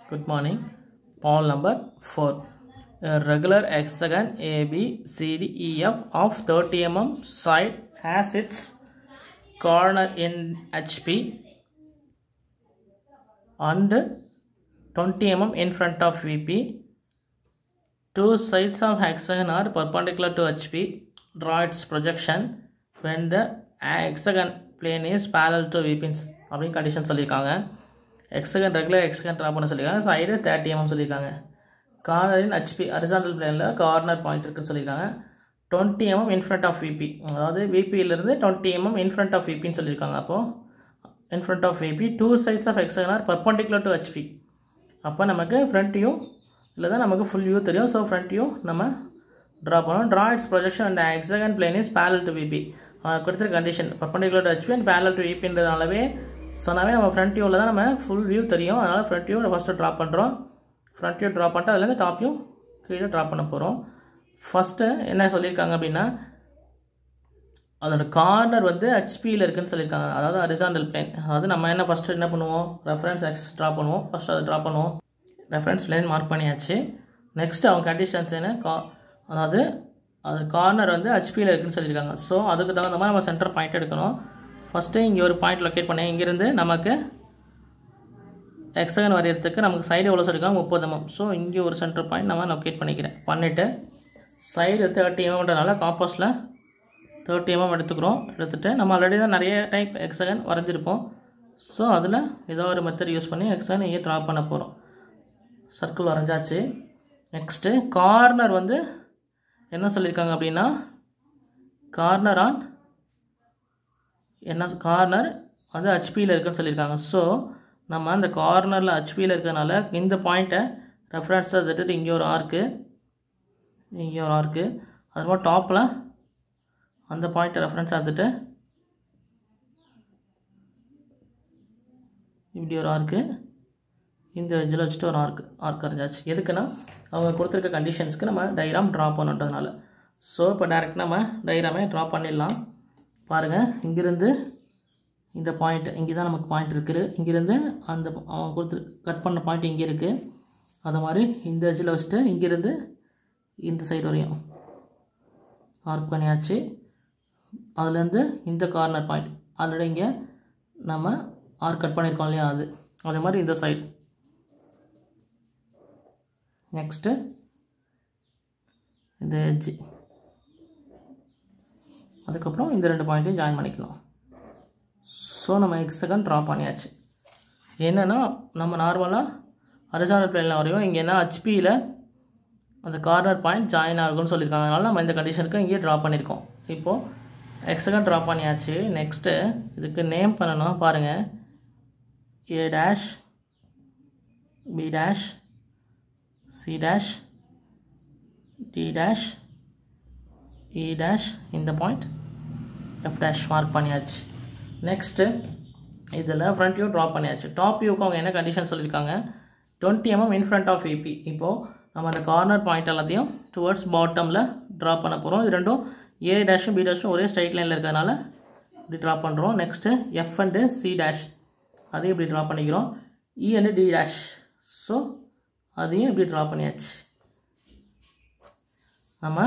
Good morning. Paul number 4. A regular hexagon ABCDEF of 30 mm side has its corner in HP and 20 mm in front of VP. Two sides of hexagon are perpendicular to HP. Draw its projection when the hexagon plane is parallel to VP அப்படின்னு condition சொல்லியிருக்காங்க hexagon regular எக்ஸகன் draw பண்ண சொல்லியிருக்காங்க side thirty mm சொல்லியிருக்காங்க கார்னரின் HP horizontal பிளேனில் corner point இருக்குன்னு சொல்லியிருக்காங்க twenty mm in front of VP அதாவது விபியிலிருந்து டுவெண்ட்டி எம்எம் இன்ஃப்ரண்ட் ஆஃப் விபின்னு சொல்லியிருக்காங்க அப்போது in front of VP two sides of hexagon are perpendicular to HP அப்போ நமக்கு ஃப்ரண்ட் வியூ இல்லை தான் நமக்கு ஃபுல் வியூ தெரியும் ஸோ ஃப்ரண்ட் வியூ நம்ம ட்ரா பண்ணணும் draw its projection and hexagon plane is parallel to VP கொடுத்துருக்க condition perpendicular to HP and parallel to விபின்றதுனாலவே சொன்னாவே நம்ம ஃப்ரண்ட் வியூவில் தான் நம்ம ஃபுல் வியூ தெரியும் அதனால் ஃப்ரண்ட் வியூ ஃபஸ்ட்டு ட்ரா பண்ணுறோம் ஃப்ரண்ட் வியூ ட்ரா பண்ணிட்டு அதுலேருந்து டாப் வியூ கீழே ட்ரா பண்ண போகிறோம் ஃபஸ்ட்டு என்ன சொல்லியிருக்காங்க அப்படின்னா அதோட கார்னர் வந்து ஹெச்பியில் இருக்குன்னு சொல்லியிருக்காங்க அதாவது ஹரிசாண்டல் பிளேன் அதாவது நம்ம என்ன ஃபஸ்ட்டு என்ன பண்ணுவோம் ரெஃபரன்ஸ் ஆக்சஸ் ட்ரா பண்ணுவோம் ஃபஸ்ட்டு அதை ட்ரா பண்ணுவோம் ரெஃபரன்ஸ் பிளேன் மார்க் பண்ணியாச்சு நெக்ஸ்ட் அவங்க கண்டிஷன்ஸ் என்ன கா அதாவது அது கார்னர் வந்து ஹெச்பியில் இருக்குன்னு சொல்லியிருக்காங்க ஸோ அதுக்கு தகுந்த மாதிரி நம்ம சென்டர் பாயிண்ட் எடுக்கணும் ஃபஸ்ட்டு இங்கே ஒரு பாயிண்ட் லொக்கேட் பண்ணேன் இங்கேருந்து நமக்கு எக்ஸகன் வரையறதுக்கு நமக்கு சைடு எவ்வளோ சொல்லியிருக்காங்க முப்பது எம்எம் ஸோ இங்கே ஒரு சென்டர் பாயிண்ட் நம்ம லொக்கேட் பண்ணிக்கிறேன் பண்ணிவிட்டு சைடு தேர்ட்டி எம்எம்ன்றனால காம்பஸில் தேர்ட்டி எம்எம் எடுத்துக்கிறோம் எடுத்துகிட்டு நம்ம ஆல்ரெடி தான் நிறைய டைப் எக்ஸகன் வரைஞ்சிருப்போம் ஸோ அதில் ஏதோ ஒரு மெத்தட் யூஸ் பண்ணி எக்ஸகன் இங்கே ட்ரா பண்ண போகிறோம் சர்க்கிள் வரைஞ்சாச்சு நெக்ஸ்ட்டு கார்னர் வந்து என்ன சொல்லியிருக்காங்க அப்படின்னா கார்னர் ஆன் என்ன கார்னர் வந்து ஹெச்பியில் இருக்குன்னு சொல்லியிருக்காங்க ஸோ நம்ம அந்த கார்னரில் ஹெச்பியில் இருக்கிறதுனால இந்த பாயிண்ட்டை ரெஃபரன்ஸாக எடுத்துகிட்டு இங்கே ஒரு ஆர்க்கு இங்கே ஒரு ஆர்க்கு அதுமாதிரி டாப்பில் அந்த பாயிண்ட்டை ரெஃபரன்ஸாக எடுத்துகிட்டு இப்படி ஒரு ஆர்க்கு இந்த வெஜ்ஜில் வச்சுட்டு ஒரு ஆர்க் ஆர்க் வரைஞ்சாச்சு எதுக்குன்னா அவங்க கொடுத்துருக்க கண்டிஷன்ஸ்க்கு நம்ம டைராம் ட்ரா பண்ணுன்றதுனால ஸோ இப்போ டேரெக்ட் நம்ம டைராமே ட்ரா பண்ணிடலாம் பாருங்கள் இங்கேருந்து இந்த பாயிண்ட் இங்கே தான் நமக்கு பாயிண்ட் இருக்குது இங்கேருந்து அந்த அவன் கொடுத்து கட் பண்ண பாயிண்ட் இங்கே இருக்குது அது மாதிரி இந்த எஜ்ஜில் வச்சுட்டு இங்கேருந்து இந்த சைடு வரையும் ஆர்க் பண்ணியாச்சு அதுலேருந்து இந்த கார்னர் பாயிண்ட் ஆல்ரெடி இங்கே நம்ம ஆர்க் கட் பண்ணியிருக்கோம் இல்லையா அது அதே மாதிரி இந்த சைடு நெக்ஸ்ட்டு இந்த எஜ்ஜி அதுக்கப்புறம் இந்த ரெண்டு பாயிண்ட்டையும் ஜாயின் பண்ணிக்கணும் ஸோ நம்ம எக்ஸகன் ட்ரா பண்ணியாச்சு என்னென்னா நம்ம நார்மலாக ஹரிசாண்டல் பிளேனில் வரையும் இங்கே என்ன ஹச்பியில் அந்த கார்னர் பாயிண்ட் ஜாயின் ஆகும்னு சொல்லியிருக்காங்க அதனால் நம்ம இந்த கண்டிஷனுக்கு இங்கே ட்ரா பண்ணியிருக்கோம் இப்போது எக்ஸகன் ட்ரா பண்ணியாச்சு நெக்ஸ்ட்டு இதுக்கு நேம் பண்ணணும் பாருங்கள் A dash B dash C dash D dash E dash இந்த பாயிண்ட் எஃப் டேஷ் மார்க் பண்ணியாச்சு நெக்ஸ்ட்டு இதில் ஃப்ரண்ட் வியூ ட்ரா பண்ணியாச்சு டாப் வியூக்கு அவங்க என்ன கண்டிஷன் சொல்லியிருக்காங்க twenty mm in front of VP இப்போது நம்ம அந்த கார்னர் பாயிண்ட் எல்லாத்தையும் டுவர்ட்ஸ் பாட்டமில் ட்ரா பண்ண போகிறோம் இது ரெண்டும் ஏ டேஷும் பி டேஷும் ஒரே ஸ்ட்ரைட் லைனில் இருக்கிறதுனால இப்படி ட்ரா பண்ணுறோம் next F and C dash அதையும் இப்படி ட்ரா பண்ணிக்கிறோம் E and D dash so அதையும் இப்படி ட்ரா பண்ணியாச்சு நம்ம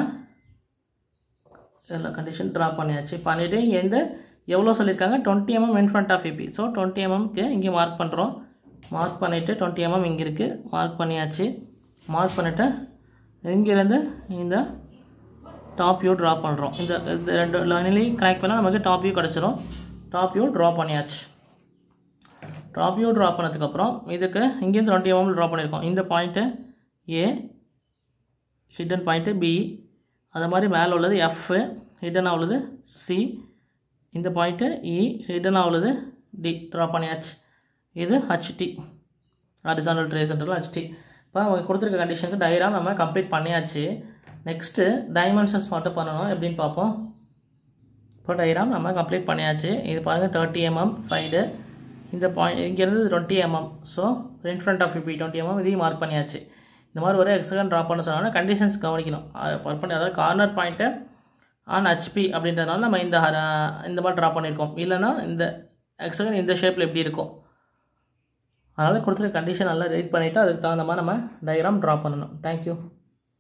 எல்லா கண்டிஷன் ட்ரா பண்ணியாச்சு பண்ணிவிட்டு இங்கே எந்த எவ்வளோ சொல்லியிருக்காங்க twenty mm in front of AB so twenty எம்எம்க்கு இங்கே மார்க் பண்ணுறோம் மார்க் பண்ணிவிட்டு டுவெண்ட்டி எம்எம் இங்கே இருக்குது மார்க் பண்ணியாச்சு மார்க் பண்ணிவிட்டு இங்கேருந்து இந்த டாப் வியூ ட்ரா பண்ணுறோம் இந்த இந்த ரெண்டு லைன்லேயும் கனெக்ட் பண்ணால் நமக்கு டாப் வியூ கிடச்சிரும் டாப் வியூ ட்ரா பண்ணியாச்சு டாப் வியூ ட்ரா பண்ணதுக்கப்புறம் இதுக்கு இங்கேருந்து டுவெண்ட்டி எம்எம் ட்ரா பண்ணியிருக்கோம் இந்த point A hidden point B அது மாதிரி மேலே உள்ளது எஃப் ஹிடனாக உள்ளது சி இந்த பாயிண்ட்டு இ ஹிடனாக உள்ளது டி ட்ரா பண்ணியாச்சு இது ஹச்டி ஹரிசாண்டல் ட்ரே சென்டரில் ஹச்டி இப்போ அவங்க கொடுத்துருக்க கண்டிஷன்ஸ் டயராக நம்ம கம்ப்ளீட் பண்ணியாச்சு நெக்ஸ்ட்டு டைமென்ஷன்ஸ் மட்டும் பண்ணணும் எப்படின்னு பார்ப்போம் இப்போ டயராம் நம்ம கம்ப்ளீட் பண்ணியாச்சு இது பாருங்கள் தேர்ட்டி எம்எம் சைடு இந்த பாயிண்ட் இங்கேருந்து twenty mm so in front of fifty twenty mm இதையும் மார்க் பண்ணியாச்சு இந்த மாதிரி ஒரு எக்ஸகன் ட்ரா பண்ண சொன்னாங்கன்னா கண்டிஷன்ஸ் கவனிக்கணும் பண்ணி அதாவது கார்னர் பாயிண்ட்டை ஆன் ஹச்பி அப்படின்றதுனால நம்ம இந்த இந்த மாதிரி ட்ரா பண்ணியிருக்கோம் இல்லைனா இந்த எக்ஸகன் இந்த ஷேப்பில் எப்படி இருக்கும் அதனால் கொடுத்துருக்க கண்டிஷன் நல்லா ரீட் பண்ணிவிட்டு அதுக்கு தகுந்த மாதிரி நம்ம டயக்ராம் ட்ரா பண்ணணும் தேங்க்யூ